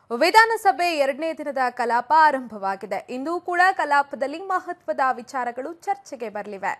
ವಿಧಾನಸಭೆ ಎರಡನೇ ದಿನದ ಕಲಾಪ ಆರಂಭವಾಗಿದೆ ಇಂದು ಕೂಡ ಕಲಾಪದಲ್ಲಿ ಮಹತ್ವದ ವಿಚಾರಗಳು ಚರ್ಚೆಗೆ ಬರಲಿವೆ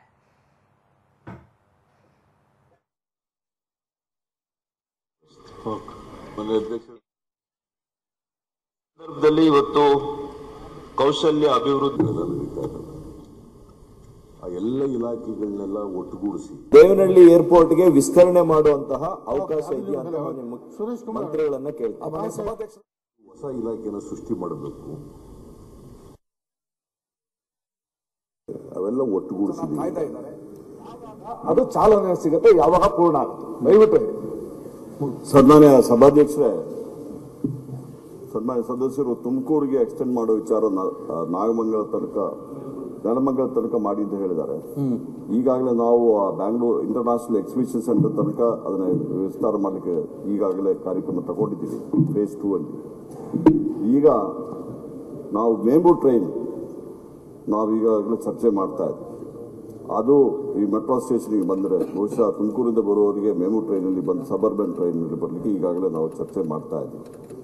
ಮಾನ್ಯ ಅಧ್ಯಕ್ಷ ಸಂದರ್ಭದಲ್ಲಿ ಇವತ್ತು ಕೌಶಲ್ಯ ಅಭಿವೃದ್ಧಿ ನಡೀತಾ ಇದೆ. ಆ ಎಲ್ಲ ಇಲಾಖೆಗಳನ್ನೆಲ್ಲ ಒಟ್ಟುಗೂಡಿಸಿ ದೇವನಹಳ್ಳಿ ಏರ್ಪೋರ್ಟ್ಗೆ ವಿಸ್ತರಣೆ ಮಾಡುವಂತಹ ಅವಕಾಶ ಇದೆಯಾ ಅಂತ ಮಾನ್ಯ ಮುಖ್ಯ- ಮಂತ್ರಿಗಳನ್ನ ಕೇಳ್ತಾರೆ ಹೊಸ ಇಲಾಖೆನ ಸೃಷ್ಟಿ ಮಾಡಬೇಕು ಅವೆಲ್ಲ ಒಟ್ಟುಗೂಡಿಸಿದ್ದೀವಿ ಅದು ಚಾಲನೆ ಸಿಗುತ್ತೆ ಯಾವಾಗ ಪೂರ್ಣ ಆಗುತ್ತೆ ದಯವಿಟ್ಟು ಹೇಳಿ. ಸನ್ಮಾನ್ಯ ಸಭಾಧ್ಯಕ್ಷರೇ ಸನ್ಮಾನ್ಯ ಸದಸ್ಯರು ತುಮಕೂರಿಗೆ ಎಕ್ಸ್ಟೆಂಡ್ ಮಾಡೋ ವಿಚಾರ ನಾ- ಆ, ನಾಗಮಂಗಲ ತನಕ ನೆಲಮಂಗಲ ತನಕ ಮಾಡಿ ಅಂತ ಹೇಳಿದ್ದಾರೆ ಈಗಾಗಲೇ ನಾವು ಆ ಬ್ಯಾಂಗ್ಳೂರ್ ಇಂಟರ್ನ್ಯಾಷನಲ್ ಎಕ್ಸಿಬಿಷನ್ ಸೆಂಟರ್ ತನಕ ಅದನ್ನ ವಿಸ್ತಾರ ಮಾಡಲಿಕ್ಕೆ ಈಗಾಗಲೇ ಕಾರ್ಯಕ್ರಮ ತಗೊಂಡಿದ್ದೀವಿ ಫೇಸ್ ಟೂ ಅಲ್ಲಿ ಈಗ ನಾವು ಮೇಂಬು ಟ್ರೈನ್ ನಾವು ಈಗಾಗಲೇ ಚರ್ಚೆ ಮಾಡ್ತಾ ಇದ್ದೀವಿ ಅದು ಈ ಮೆಟ್ರೋ ಸ್ಟೇಷನ್ಗೆ ಬಂದರೆ ಬಹುಶಃ ತುಮಕೂರಿಂದ ಬರುವವರಿಗೆ ಮೆಮು ಟ್ರೈನಲ್ಲಿ ಬಂದು ಸಬರ್ಬನ್ ಟ್ರೈನಲ್ಲಿ ಬರಲಿಕ್ಕೆ ಈಗಾಗಲೇ ನಾವು ಚರ್ಚೆ ಮಾಡ್ತಾ ಇದ್ದೀವಿ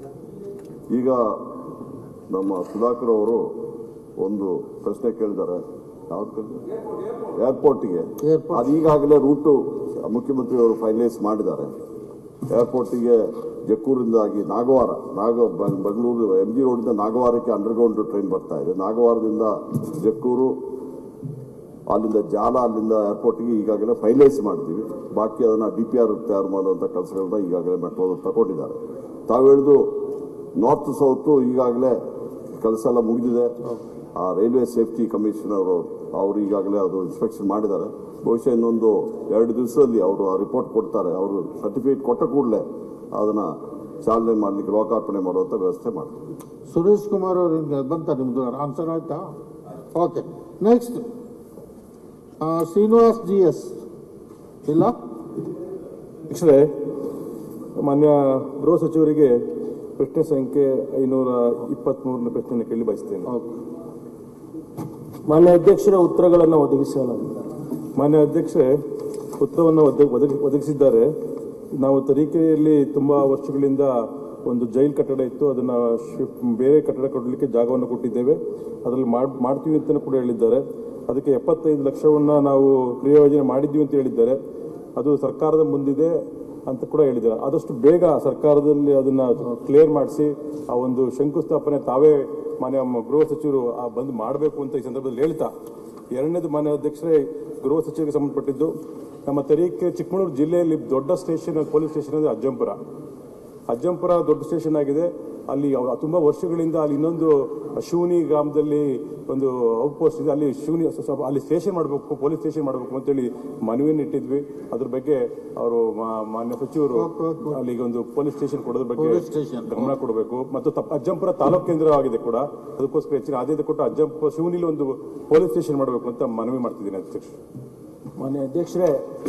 ಈಗ ನಮ್ಮ ಸುಧಾಕರ್ ಅವರು ಒಂದು ಪ್ರಶ್ನೆ ಕೇಳಿದ್ದಾರೆ ಯಾವ್ದು ಏರ್ಪೋರ್ಟಿಗೆ ಅದು ಈಗಾಗಲೇ ರೂಟು ಮುಖ್ಯಮಂತ್ರಿಯವರು ಫೈನಲೈಸ್ ಮಾಡಿದ್ದಾರೆ ಏರ್ಪೋರ್ಟಿಗೆ ಜಕ್ಕೂರಿಂದಾಗಿ ನಾಗವಾರ ನಾಗ ಬ- ಬೆಂಗಳೂರು ಎಂ ಜಿ ರೋಡಿಂದ ನಾಗವಾರಕ್ಕೆ ಅಂಡರ್ಗ್ರೌಂಡ್ ಟ್ರೈನ್ ಬರ್ತಾ ಇದೆ ನಾಗವಾರದಿಂದ ಜಕ್ಕೂರು ಅಲ್ಲಿಂದ ಜಾಲ ಅಲ್ಲಿಂದ ಏರ್ಪೋರ್ಟ್ಗೆ ಈಗಾಗಲೇ ಫೈನಲೈಸ್ ಮಾಡ್ತೀವಿ ಬಾಕಿ ಅದನ್ನ ಡಿ ಪಿ ಆರ್ ತಯಾರು ಮಾಡುವಂಥ ಕೆಲಸಗಳನ್ನ ಈಗಾಗಲೇ ಮೆಟ್ರೋದವ್ರು ತಗೊಂಡಿದ್ದಾರೆ ತಾವು ಹೇಳಿದು ನಾರ್ತ್ ಸೌತ್ ಈಗಾಗಲೇ ಕೆಲಸ ಎಲ್ಲ ಮುಗಿದಿದೆ ಆ ರೈಲ್ವೆ ಸೇಫ್ಟಿ ಕಮಿಷನರ್ ಅವರು ಈಗಾಗಲೇ ಅದು ಇನ್ಸ್ಪೆಕ್ಷನ್ ಮಾಡಿದ್ದಾರೆ ಬಹುಶಃ ಇನ್ನೊಂದು ಎರಡು ದಿವಸದಲ್ಲಿ ಅವರು ಆ ರಿಪೋರ್ಟ್ ಕೊಡ್ತಾರೆ ಅವರು ಸರ್ಟಿಫಿಕೇಟ್ ಕೊಟ್ಟ ಕೂಡಲೇ ಅದನ್ನ ಚಾಲನೆ ಮಾಡಲಿಕ್ಕೆ ಲೋಕಾರ್ಪಣೆ ಮಾಡುವಂಥ ವ್ಯವಸ್ಥೆ ಮಾಡ್ತೀವಿ ಸುರೇಶ್ ಕುಮಾರ್ ಅವ್ರಿಗೆ ಬಂತ ನಿಮ್ದು ಆನ್ಸರ್ ಆಯ್ತಾ okay next Srinivas G S ಇಲ್ಲ ಅಧ್ಯಕ್ಷರೇ ಮಾನ್ಯ ಗೃಹ ಸಚಿವರಿಗೆ ಪ್ರಶ್ನೆ ಸಂಖ್ಯೆ ಐನೂರ ಇಪ್ಪತ್ಮೂರನೇ ಪ್ರಶ್ನೆಯನ್ನು ಕೇಳಿ ಬಯಸ್ತೇನೆ ಓಕೆ ಮಾನ್ಯ ಅಧ್ಯಕ್ಷರ ಉತ್ತರಗಳನ್ನು ಒದಗಿಸಲಾಗಿದೆ ಮಾನ್ಯ ಅಧ್ಯಕ್ಷರೇ ಉತ್ತರವನ್ನು ಒದಗಿ- ಒದಗಿ- ಒದಗಿಸಿದ್ದಾರೆ ನಾವು ತರೀಕೆರೆಯಲ್ಲಿ ತುಂಬಾ ವರ್ಷಗಳಿಂದ ಒಂದು ಜೈಲ್ ಕಟ್ಟಡ ಇತ್ತು ಅದನ್ನ ಶಿಫ್ಟ್ ಬೇರೆ ಕಟ್ಟಡ ಕೊಡಲಿಕ್ಕೆ ಜಾಗವನ್ನು ಕೊಟ್ಟಿದ್ದೇವೆ ಅದರಲ್ಲಿ ಮಾಡ್- ಮಾಡ್ತೀವಿ ಅಂತ ಕೂಡ ಹೇಳಿದ್ದಾರೆ ಅದಕ್ಕೆ ಎಪ್ಪತ್ತೈದು ಲಕ್ಷವನ್ನ ನಾವು ಕ್ರಿಯೋಜನೆ ಮಾಡಿದ್ದೀವಿ ಅಂತ ಹೇಳಿದ್ದಾರೆ ಅದು ಸರ್ಕಾರದ ಮುಂದಿದೆ ಅಂತ ಕೂಡ ಹೇಳಿದ್ದಾರೆ ಆದಷ್ಟು ಬೇಗ ಸರ್ಕಾರದಲ್ಲಿ ಅದನ್ನ ಕ್ಲಿಯರ್ ಮಾಡಿಸಿ ಆ ಒಂದು ಶಂಕುಸ್ಥಾಪನೆ ತಾವೇ ಮಾನ್ಯ ಮ- ಗೃಹ ಸಚಿವರು ಆ ಬಂದು ಮಾಡಬೇಕು ಅಂತ ಈ ಸಂದರ್ಭದಲ್ಲಿ ಹೇಳ್ತಾ ಎರಡನೇದು ಮಾನ್ಯ ಅಧ್ಯಕ್ಷರೇ ಗೃಹ ಸಚಿವರಿಗೆ ಸಂಬಂಧಪಟ್ಟಿದ್ದು ನಮ್ಮ ತರೀಕೆ ಚಿಕ್ಕಮಗಳೂರು ಜಿಲ್ಲೆಯಲ್ಲಿ ದೊಡ್ಡ ಸ್ಟೇಷನ್ ಪೊಲೀಸ್ ಸ್ಟೇಷನ್ ಅಂದ್ರೆ ಅಜ್ಜಂಪುರ ಅಜ್ಜಂಪುರ ದೊಡ್ಡ ಸ್ಟೇಷನ್ ಆಗಿದೆ ಅಲ್ಲಿ ಅವ- ತುಂಬಾ ವರ್ಷಗಳಿಂದ ಅಲ್ಲಿ ಇನ್ನೊಂದು ಶಿವನಿ ಗ್ರಾಮದಲ್ಲಿ ಒಂದು ಔಟ್ ಪೋಸ್ಟ್ ಇದೆ ಅಲ್ಲಿ ಶಿವನಿ ಸ- ಸ್ವಲ್ಪ ಅಲ್ಲಿ ಸ್ಟೇಷನ್ ಮಾಡಬೇಕು ಪೊಲೀಸ್ ಸ್ಟೇಷನ್ ಮಾಡಬೇಕು ಅಂತೇಳಿ ಮನವಿಯನ್ನು ಇಟ್ಟಿದ್ವಿ ಅದ್ರ ಬಗ್ಗೆ ಅವರು ಮಾನ್ಯ ಸಚಿವರು ಅಲ್ಲಿಗೆ ಒಂದು ಪೊಲೀಸ್ ಸ್ಟೇಷನ್ ಕೊಡೋದ್ರ ಬಗ್ಗೆ Police station. ಗಮನ ಕೊಡಬೇಕು ಮತ್ತು ತಪ್ಪ ಅಜ್ಜಂಪುರ ತಾಲೂಕು ಕೇಂದ್ರವಾಗಿದೆ ಕೂಡ ಅದಕ್ಕೋಸ್ಕರ ಹೆಚ್ಚಿನ ಆದ್ಯತೆ ಕೊಟ್ಟು ಅಜ್ಜಂಪುರ ಶಿವನಿಲಿ ಒಂದು ಪೊಲೀಸ್ ಸ್ಟೇಷನ್ ಮಾಡಬೇಕು ಅಂತ ಮನವಿ ಮಾಡ್ತಿದ್ದೀನಿ ಅಧ್ಯಕ್ಷ ಮಾನ್ಯ ಅಧ್ಯಕ್ಷರೇ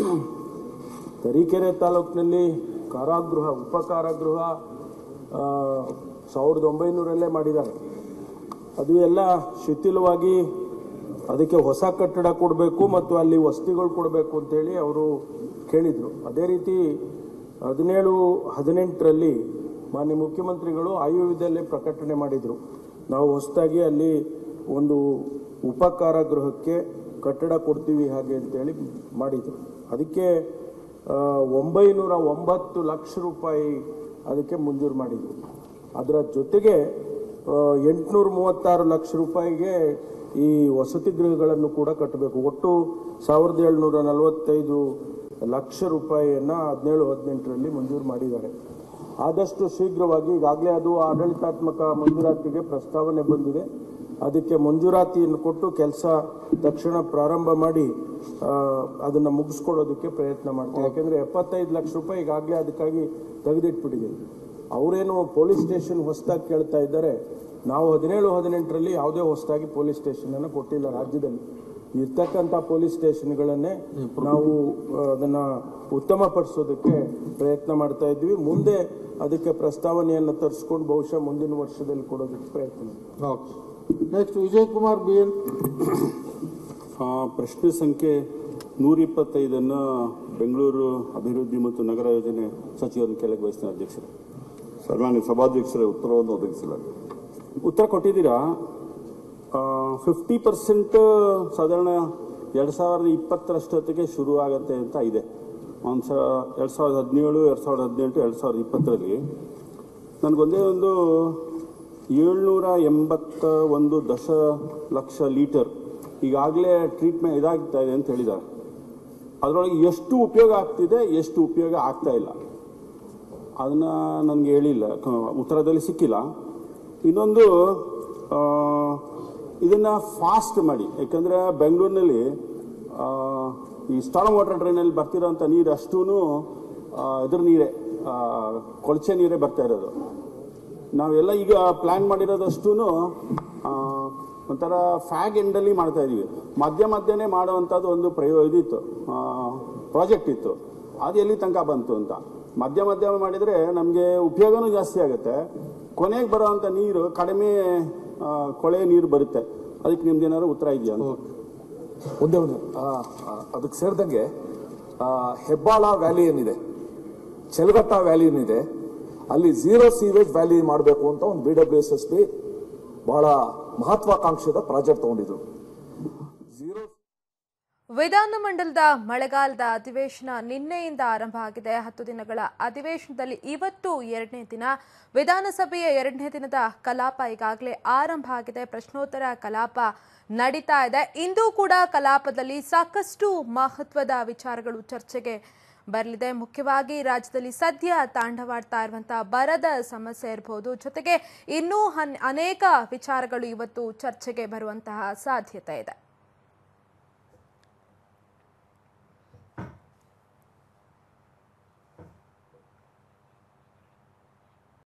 ತರೀಕೆರೆ ತಾಲೂಕಿನಲ್ಲಿ ಕಾರಾಗೃಹ ಉಪ ಕಾರಾಗೃಹ ಆ, ಸಾವಿರದ ಒಂಬೈನೂರಲ್ಲೇ ಮಾಡಿದ್ದಾರೆ ಅದು ಎಲ್ಲ ಶಿಥಿಲವಾಗಿ ಅದಕ್ಕೆ ಹೊಸ ಕಟ್ಟಡ ಕೊಡಬೇಕು ಮತ್ತು ಅಲ್ಲಿ ವಸತಿಗಳು ಕೊಡಬೇಕು ಅಂತೇಳಿ ಅವರು ಕೇಳಿದರು ಅದೇ ರೀತಿ ಹದಿನೇಳು ಹದಿನೆಂಟರಲ್ಲಿ ಮಾನ್ಯ ಮುಖ್ಯಮಂತ್ರಿಗಳು ಆಯುರ್ವೇದಲ್ಲೇ ಪ್ರಕಟಣೆ ಮಾಡಿದರು ನಾವು ಹೊಸದಾಗಿ ಅಲ್ಲಿ ಒಂದು ಉಪ ಕಾರಾಗೃಹಕ್ಕೆ ಕಟ್ಟಡ ಕೊಡ್ತೀವಿ ಹಾಗೆ ಅಂತೇಳಿ ಮಾಡಿದರು ಅದಕ್ಕೆ ಆ, ಒಂಬೈನೂರ ಒಂಬತ್ತು ಲಕ್ಷ ರೂಪಾಯಿ ಅದಕ್ಕೆ ಮಂಜೂರು ಮಾಡಿದರು ಅದರ ಜೊತೆಗೆ ಎಂಟುನೂರ ಮೂವತ್ತಾರು ಲಕ್ಷ ರೂಪಾಯಿಗೆ ಈ ವಸತಿ ಗೃಹಗಳನ್ನು ಕೂಡ ಕಟ್ಟಬೇಕು ಒಟ್ಟು ಸಾವಿರದ ಏಳ್ನೂರ ನಲವತ್ತೈದು ಲಕ್ಷ ರೂಪಾಯಿಯನ್ನು ಹದಿನೇಳು ಹದಿನೆಂಟರಲ್ಲಿ ಮಂಜೂರು ಮಾಡಿದ್ದಾರೆ ಆದಷ್ಟು ಶೀಘ್ರವಾಗಿ ಈಗಾಗಲೇ ಅದು ಆಡಳಿತಾತ್ಮಕ ಮಂಜೂರಾತಿಗೆ ಪ್ರಸ್ತಾವನೆ ಬಂದಿದೆ ಅದಕ್ಕೆ ಮಂಜೂರಾತಿಯನ್ನು ಕೊಟ್ಟು ಕೆಲಸ ತಕ್ಷಣ ಪ್ರಾರಂಭ ಮಾಡಿ ಆ, ಅದನ್ನ ಮುಗಿಸ್ಕೊಡೋದಕ್ಕೆ ಪ್ರಯತ್ನ ಮಾಡ್ತೀವಿ ಯಾಕೆಂದ್ರೆ ಎಪ್ಪತ್ತೈದು ಲಕ್ಷ ರೂಪಾಯಿ ಈಗಾಗಲೇ ಅದಕ್ಕಾಗಿ ತೆಗೆದಿಟ್ಬಿಟ್ಟಿದ್ದೀವಿ ಅವರೇನು ಪೊಲೀಸ್ ಸ್ಟೇಷನ್ ಹೊಸದಾಗಿ ಕೇಳ್ತಾ ಇದ್ದಾರೆ ನಾವು ಹದಿನೇಳು ಹದಿನೆಂಟರಲ್ಲಿ ಯಾವುದೇ ಹೊಸದಾಗಿ ಪೊಲೀಸ್ ಸ್ಟೇಷನ್ ಅನ್ನು ಕೊಟ್ಟಿಲ್ಲ ರಾಜ್ಯದಲ್ಲಿ ಇರ್ತಕ್ಕಂಥ ಪೊಲೀಸ್ ಸ್ಟೇಷನ್ಗಳನ್ನೇ ನಾವು ಆ, ಅದನ್ನ ಉತ್ತಮಪಡಿಸೋದಕ್ಕೆ ಪ್ರಯತ್ನ ಮಾಡ್ತಾ ಇದ್ವಿ ಮುಂದೆ ಅದಕ್ಕೆ ಪ್ರಸ್ತಾವನೆಯನ್ನು ತರಿಸ್ಕೊಂಡು ಬಹುಶಃ ಮುಂದಿನ ವರ್ಷದಲ್ಲಿ ಕೊಡೋದಕ್ಕೆ ಪ್ರಯತ್ನ ಮಾಡ್ತೀವಿ. Okay next Vijay Kumar B N ಆ, ಪ್ರಶ್ನೆ ಸಂಖ್ಯೆ ನೂರ ಇಪ್ಪತ್ತೈದನ್ನು ಬೆಂಗಳೂರು ಅಭಿವೃದ್ಧಿ ಮತ್ತು ನಗರ ಯೋಜನೆ ಸಚಿವರು ಕೆಳಗೆ ಬಯಸ್ತಾರೆ ಅಧ್ಯಕ್ಷರು ಸನ್ಮಾನ್ಯ ಸಭಾಧ್ಯಕ್ಷರೇ ಉತ್ತರವನ್ನು ಒದಗಿಸಲಾಗಿದೆ ಉತ್ತರ ಕೊಟ್ಟಿದ್ದೀರಾ ಫಿಫ್ಟಿ ಪರ್ಸೆಂಟ್ ಸಾಧಾರಣ ಎರಡು ಸಾವಿರದ ಇಪ್ಪತ್ತರಷ್ಟೊತ್ತಿಗೆ ಶುರು ಆಗತ್ತೆ ಅಂತ ಇದೆ ಒಂದು ಸ ಎರಡು ಸಾವಿರದ ಹದಿನೇಳು ಎರಡು ಸಾವಿರದ ಹದಿನೆಂಟು ಎರಡು ಸಾವಿರದ ಇಪ್ಪತ್ತರಲ್ಲಿ ನನಗೊಂದೇ ಒಂದು ಏಳ್ನೂರ ಎಂಬತ್ತ ಒಂದು ದಶ ಲಕ್ಷ ಲೀಟರ್ ಈಗಾಗಲೇ ಟ್ರೀಟ್ಮೆಂಟ್ ಇದಾಗ್ತಾ ಇದೆ ಅಂತ ಹೇಳಿದ್ದಾರೆ ಅದರೊಳಗೆ ಎಷ್ಟು ಉಪಯೋಗ ಆಗ್ತಿದೆ ಎಷ್ಟು ಉಪಯೋಗ ಆಗ್ತಾ ಇಲ್ಲ ಅದನ್ನ ನನಗೆ ಹೇಳಿಲ್ಲ ಕ- ಉತ್ತರದಲ್ಲಿ ಸಿಕ್ಕಿಲ್ಲ ಇನ್ನೊಂದು ಆ, ಇದನ್ನ ಫಾಸ್ಟ್ ಮಾಡಿ ಯಾಕಂದ್ರೆ ಬೆಂಗಳೂರಿನಲ್ಲಿ ಆ, ಈ ಸ್ಟಾರ್ಮ್ ವಾಟರ್ ಡ್ರೈನಲ್ಲಿ ಬರ್ತಿರೋಂಥ ನೀರು ಅಷ್ಟೂ ಇದ್ರ ನೀರೇ ಆ, ಕೊಳಚೆ ನೀರೇ ಬರ್ತಾ ಇರೋದು ನಾವೆಲ್ಲ ಈಗ ಪ್ಲಾನ್ ಮಾಡಿರೋದಷ್ಟೂ ಒಂಥರ ಫ್ಯಾಗ್ ಎಂಡಲ್ಲಿ ಮಾಡ್ತಾ ಇದೀವಿ ಮಧ್ಯ ಮಧ್ಯನೇ ಮಾಡುವಂಥದ್ದು ಒಂದು ಪ್ರಯೋ ಇದಿತ್ತು ಪ್ರಾಜೆಕ್ಟ್ ಇತ್ತು ಅದು ಎಲ್ಲಿ ತನಕ ಬಂತು ಅಂತ ಮಧ್ಯ ಮಧ್ಯ ಮಾಡಿದರೆ ನಮಗೆ ಉಪಯೋಗನೂ ಜಾಸ್ತಿ ಆಗುತ್ತೆ ಕೊನೆಗೆ ಬರೋವಂಥ ನೀರು ಕಡಿಮೆ ಆ, ಕೊಳೆ ನೀರು ಬರುತ್ತೆ ಅದಕ್ಕೆ ನಿಮ್ದು ಏನಾದ್ರು ಉತ್ತರ ಇದೆಯಾ ಅಂತ ಒಂದೇ ಒಂದು ಆ, ಆ, ಅದಕ್ಕೆ ಸೇರಿದಂಗೆ ಹೆಬ್ಬಾಳ ವ್ಯಾಲಿ ಏನಿದೆ ಚೆಲ್ಗಟ್ಟ ವ್ಯಾಲಿ ಏನಿದೆ ಅಲ್ಲಿ ಝೀರೋ ಸೀವೇಜ್ ವ್ಯಾಲಿ ಮಾಡಬೇಕು ಅಂತ ಒಂದು B W S S B ಬಹಳ ಮಹತ್ವಾಕಾಂಕ್ಷೆದ ಪ್ರಾಜೆಕ್ಟ್ ತಗೊಂಡಿದ್ರು ವಿಧಾನಮಂಡಲದ ಮಳೆಗಾಲದ ಅಧಿವೇಶನ ನಿನ್ನೆಯಿಂದ ಆರಂಭ ಆಗಿದೆ ಹತ್ತು ದಿನಗಳ ಅಧಿವೇಶನದಲ್ಲಿ ಇವತ್ತು ಎರಡನೇ ದಿನ ವಿಧಾನಸಭೆಯ ಎರಡನೇ ದಿನದ ಕಲಾಪ ಈಗಾಗಲೇ ಆರಂಭ ಆಗಿದೆ ಪ್ರಶ್ನೋತ್ತರ ಕಲಾಪ ನಡೀತಾ ಇದೆ ಇಂದು ಕೂಡ ಕಲಾಪದಲ್ಲಿ ಸಾಕಷ್ಟು ಮಹತ್ವದ ವಿಚಾರಗಳು ಚರ್ಚೆಗೆ ಬರಲಿದೆ ಮುಖ್ಯವಾಗಿ ರಾಜ್ಯದಲ್ಲಿ ಸದ್ಯ ತಾಂಡವಾಡ್ತಾ ಇರುವಂತಹ ಬರದ ಸಮಸ್ಯೆ ಇರಬಹುದು ಜೊತೆಗೆ ಇನ್ನೂ ಹನ್- ಅನೇಕ ವಿಚಾರಗಳು ಇವತ್ತು ಚರ್ಚೆಗೆ ಬರುವಂತಹ ಸಾಧ್ಯತೆ ಇದೆ